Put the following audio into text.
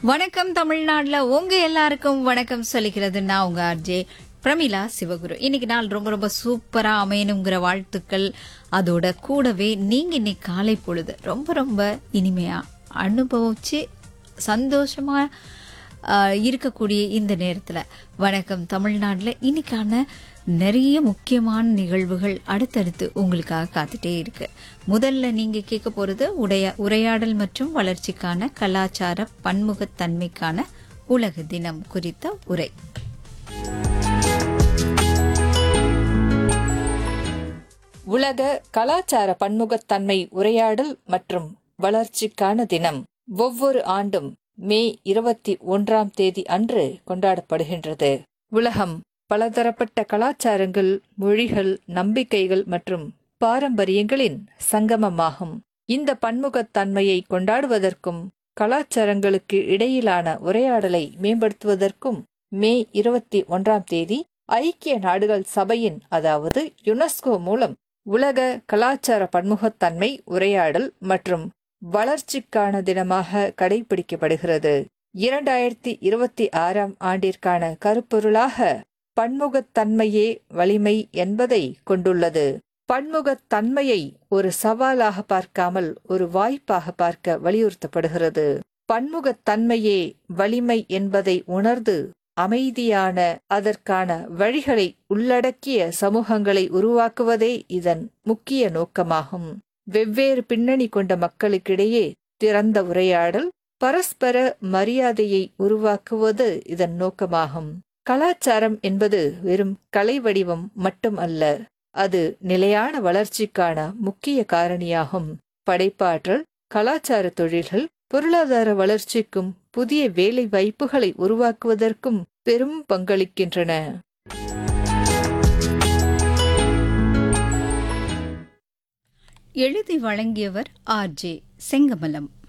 வணக்கம் தமிழ்நாடுல உங்க எல்லாருக்கும் வணக்கம் சொல்லிக்கிறது நான் உங்க ஆர்ஜே பிரமிளா சிவகுரு இன்னைக்கு நாள் ரொம்ப ரொம்ப சூப்பரா அமையணுங்கிற வாழ்த்துக்கள் அதோட கூடவே நீங்க இன்னைக்கு காலை பொழுது ரொம்ப ரொம்ப இனிமையா அனுபவிச்சு சந்தோஷமா ஆஹ், இருக்கக்கூடிய இந்த நேரத்துல வணக்கம் தமிழ்நாடுல இன்னைக்கான நிறைய முக்கியமான நிகழ்வுகள் அடுத்தடுத்து உங்களுக்காக காத்துட்டே இருக்கு முதல்ல நீங்க கேட்க போறது உடைய உரையாடல் மற்றும் வளர்ச்சிக்கான கலாச்சார பன்முகத்தன்மைக்கான உலக தினம் குறித்த உரை உலக கலாச்சார பன்முகத்தன்மை உரையாடல் மற்றும் வளர்ச்சிக்கான தினம் ஒவ்வொரு ஆண்டும் மே இருபத்தி ஒன்றாம் தேதி அன்று கொண்டாடப்படுகின்றது உலகம் பலதரப்பட்ட கலாச்சாரங்கள் மொழிகள் நம்பிக்கைகள் மற்றும் பாரம்பரியங்களின் சங்கமமாகும் இந்த பன்முகத்தன்மையை கொண்டாடுவதற்கும் கலாச்சாரங்களுக்கு இடையிலான உரையாடலை மேம்படுத்துவதற்கும் மே இருபத்தி ஒன்றாம் தேதி ஐக்கிய நாடுகள் சபையின் அதாவது யுனெஸ்கோ மூலம் உலக கலாச்சார பன்முகத்தன்மை உரையாடல் மற்றும் வளர்ச்சிக்கான தினமாக கடைபிடிக்கப்படுகிறது இரண்டாயிரத்தி இருபத்தி ஆறாம் ஆண்டிற்கான கருப்பொருளாக பன்முகத்தன்மையே வலிமை என்பதை கொண்டுள்ளது பன்முகத்தன்மையை ஒரு சவாலாக பார்க்காமல் ஒரு வாய்ப்பாக பார்க்க வலியுறுத்தப்படுகிறது பன்முகத்தன்மையே வலிமை என்பதை உணர்ந்து அமைதியான அதற்கான வழிகளை உள்ளடக்கிய சமூகங்களை உருவாக்குவதே இதன் முக்கிய நோக்கமாகும் வெவ்வேறு பின்னணி கொண்ட மக்களுக்கிடையே திறந்த உரையாடல் பரஸ்பர மரியாதையை உருவாக்குவது இதன் நோக்கமாகும் கலாச்சாரம் என்பது வெறும் கலை வடிவம் மட்டும் அல்ல அது நிலையான வளர்ச்சிக்கான முக்கிய காரணியாகும் படைப்பாற்றல் கலாச்சார தொழில்கள் பொருளாதார வளர்ச்சிக்கும் புதிய வேலை வாய்ப்புகளை உருவாக்குவதற்கும் பெரும் பங்களிக்கின்றன எழுதி வழங்கியவர் ஆர்ஜே செங்கமலம்